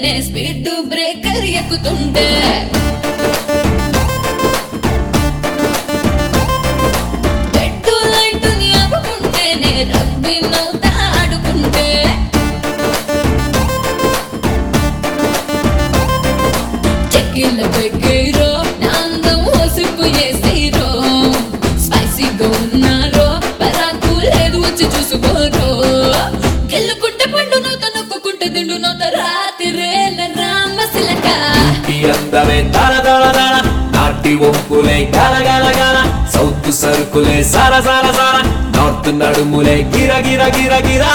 చూస్తుంటేనే speed breaker ఎక్కుతుంటే bed light ని ఆపుకుంటేనే రబ్బీ నవ్వుతా ఆడుకుంటే చెక్కిళ్ళ పెగ్గేరో నాందం హోసిప్పు చేసేరో స్పైసీగా ఉన్నారో పరాకు లేదు వచ్చి చూసుకోరో గెల్లుకుంటే పండు నోత నొక్కుంటే దిండు నోత రాతిరేల రామశిలక ఈ అందమే దళ దళ దళ నాటి ఒంపులే గల గల గల సౌత్ సరుకులే సర సర సర నార్త్ నడుములే గిర గిర గిర గిర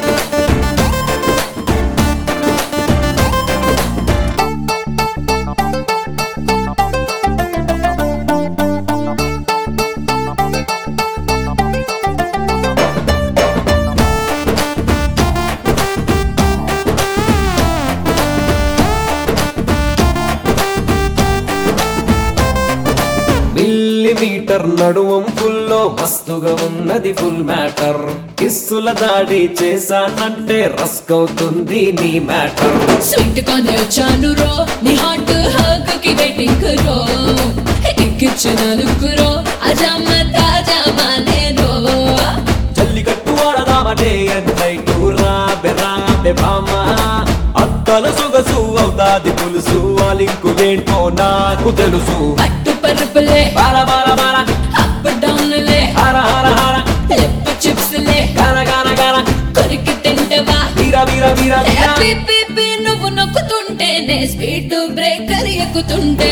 మిల్లీమీటర్ నడువం ఫుల్లో మస్తుగా ఉన్నది ఫుల్ మ్యాటర్ కిస్సుల దాడి చేశానంటే రస్క్ అవుతుంది నీ మ్యాటర్ స్వీట్ కానే వచ్చాను రో నీ హాట్ హగ్ కి వెయిటింగ్ రో ఎక్కిచ్చిన లుక్ రో అజామ తాజా మానే రో జల్లికట్టు ఆడదామటే నైటు రాబె రాబె బామ్మ అక్కల సొగసు అవుతాది పులుసు ఆ లింకులేంటో నాకు తెలుసు పట్టు పరుపులే బాల బాల బాల అప్ డౌన్లే హర హర హర లిప్ చిప్స్ లే గన గన గన కొరికి తింటవా వీర వీర వీర వీర పీ పీ పీ నువ్వు నొక్కుతుంటేనే స్పీడ్ బ్రేకర్ ఎక్కుతుంటే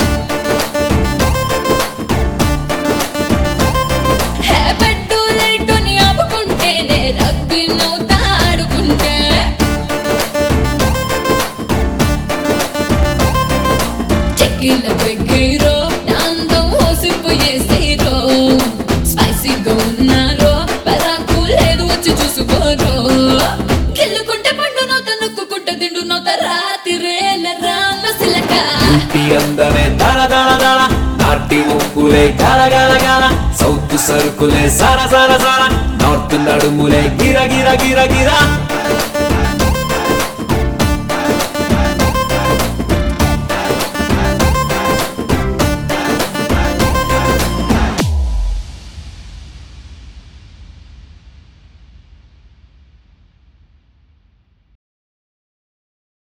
హే బెడ్ లైట్ ని ఆపుకుంటేనే రగ్బీ నవ్వుతా ఆడుకుంటే చెక్కిళ్ళ పెగ్గేరో నాందం హోసిప్పు చేసేరో స్పైసీగా ఉన్నారో పరాకు లేదు వచ్చి చూసుకోరో గెల్లుకుంటే పండు నోత నొక్కుంటే తిండు నోత రాతిరేల రామశిలక ఇంటి అందమే దళ దళ దళ నాటి ఒప్పులే గల గల గల సౌత్ సరుకులే సర సర సర నార్త్ నడుములే గిర గిర గిర గిర